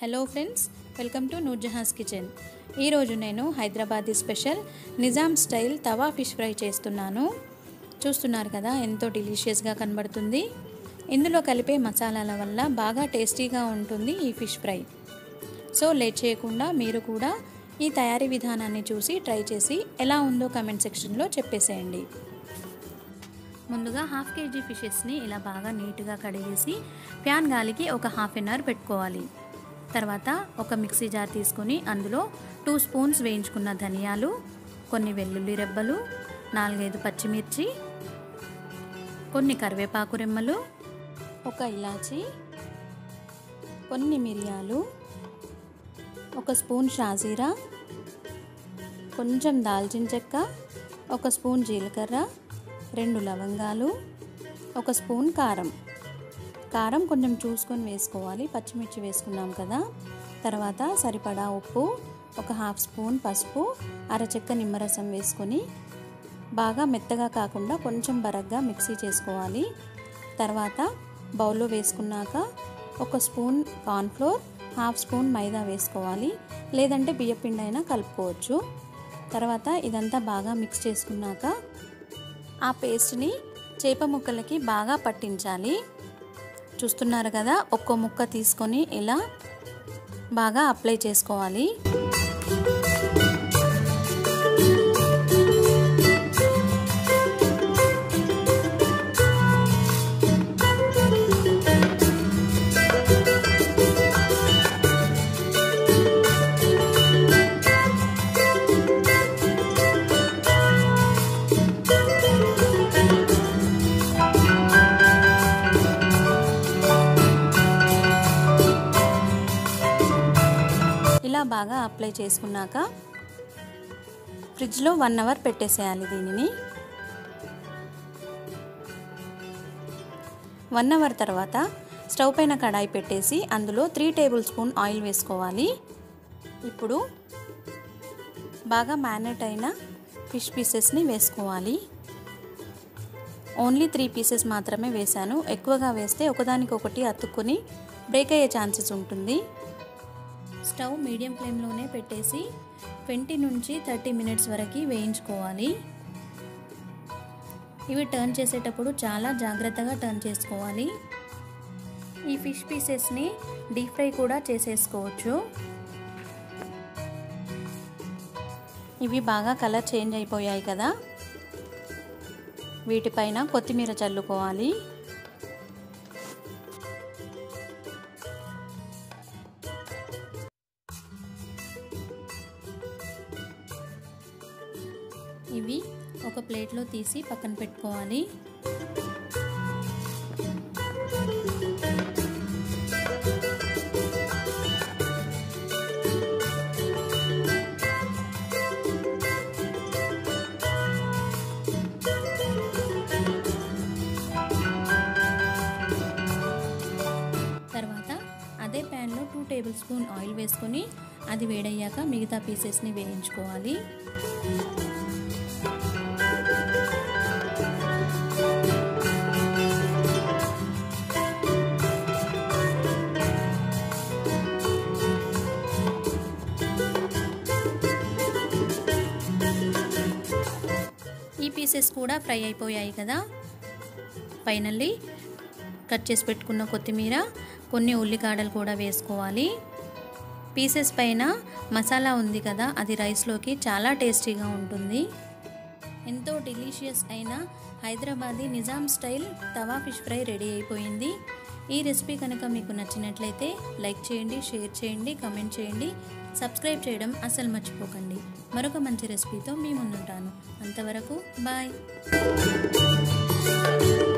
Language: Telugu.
hello friends welcome to Noorjahan's kitchen ఈరోజు నేను Hyderabadi special Nizam style tawa fish fry చేస్తున్నాను చూస్తున్నారు కదా ఎంతో డిలీషియస్గా కనబడుతుంది ఇందులో కలిపే మసాలాల వల్ల బాగా టేస్టీగా ఉంటుంది ఈ ఫిష్ ఫ్రై సో లేట్ చేయకుండా మీరు కూడా ఈ తయారీ విధానాన్ని చూసి ట్రై చేసి ఎలా ఉందో కమెంట్ సెక్షన్లో చెప్పేసేయండి ముందుగా హాఫ్ కేజీ ఫిషెస్ని ఇలా బాగా నీట్గా కడిగేసి ప్యాన్ గాలికి ఒక హాఫ్ అన్ అవర్ పెట్టుకోవాలి తర్వాత ఒక మిక్సీ జార్ తీసుకొని అందులో టూ స్పూన్స్ వేయించుకున్న ధనియాలు కొన్ని వెల్లుల్లి రెబ్బలు నాలుగైదు పచ్చిమిర్చి కొన్ని కరివేపాకు రెమ్మలు ఒక ఇలాచి కొన్ని మిరియాలు ఒక స్పూన్ షాజీరా కొంచెం దాల్చిన చెక్క ఒక స్పూన్ జీలకర్ర రెండు లవంగాలు ఒక స్పూన్ కారం కారం కొంచెం చూసుకొని వేసుకోవాలి పచ్చిమిర్చి వేసుకున్నాం కదా తర్వాత సరిపడా ఉప్పు ఒక హాఫ్ స్పూన్ పసుపు అరచెక్క నిమ్మరసం వేసుకొని బాగా మెత్తగా కాకుండా కొంచెం బరగ్గా మిక్సీ చేసుకోవాలి తర్వాత బౌల్లో వేసుకున్నాక ఒక spoon cornflour half spoon maida వేసుకోవాలి లేదంటే బియ్యపిండి అయినా కలుపుకోవచ్చు తర్వాత ఇదంతా బాగా మిక్స్ చేసుకున్నాక ఆ పేస్ట్ని చేప ముక్కలకి బాగా పట్టించాలి చూస్తున్నారు కదా ఒక్కో ముక్క తీసుకొని ఇలా బాగా అప్లై చేసుకోవాలి ఇలా బాగా అప్లై చేసుకున్నాక ఫ్రిడ్జ్లో వన్ అవర్ పెట్టేసేయాలి దీనిని వన్ అవర్ తర్వాత స్టవ్ పైన కడాయి పెట్టేసి అందులో త్రీ టేబుల్ స్పూన్ ఆయిల్ వేసుకోవాలి ఇప్పుడు బాగా మ్యారినేట్ అయిన ఫిష్ పీసెస్ని వేసుకోవాలి ఓన్లీ త్రీ పీసెస్ మాత్రమే వేశాను ఎక్కువగా వేస్తే ఒకదానికొకటి అతుక్కొని బ్రేక్ అయ్యే ఛాన్సెస్ ఉంటుంది స్టవ్ మీడియం ఫ్లేమ్లోనే పెట్టేసి ట్వంటీ నుంచి థర్టీ మినిట్స్ వరకు వేయించుకోవాలి ఇవి టర్న్ చేసేటప్పుడు చాలా జాగ్రత్తగా టర్న్ చేసుకోవాలి ఈ ఫిష్ పీసెస్ని డీప్ ఫ్రై కూడా చేసేసుకోవచ్చు ఇవి బాగా కలర్ చేంజ్ అయిపోయాయి కదా వీటిపైన కొత్తిమీర చల్లుకోవాలి ఇవి ఒక ప్లేట్లో తీసి పక్కన పెట్టుకోవాలి తర్వాత అదే ప్యాన్లో టూ టేబుల్ స్పూన్ ఆయిల్ వేసుకొని అది వేడయ్యాక మిగతా పీసెస్ని వేయించుకోవాలి ఈ పీసెస్ కూడా ఫ్రై అయిపోయాయి కదా ఫైనల్లీ కట్ చేసి పెట్టుకున్న కొత్తిమీర కొన్ని ఉల్లికాడలు కూడా వేసుకోవాలి పీసెస్ పైన మసాలా ఉంది కదా అది రైస్లోకి చాలా టేస్టీగా ఉంటుంది ఎంతో డెలీషియస్ అయిన Hyderabadi Nizam style tawa fish fry ready అయిపోయింది ఈ రెసిపీ కనుక మీకు నచ్చినట్లయితే లైక్ చేయండి షేర్ చేయండి కమెంట్ చేయండి సబ్స్క్రైబ్ చేయడం అసలు మర్చిపోకండి మరొక మంచి రెసిపీతో మీ ముందుంటాను అంతవరకు బాయ్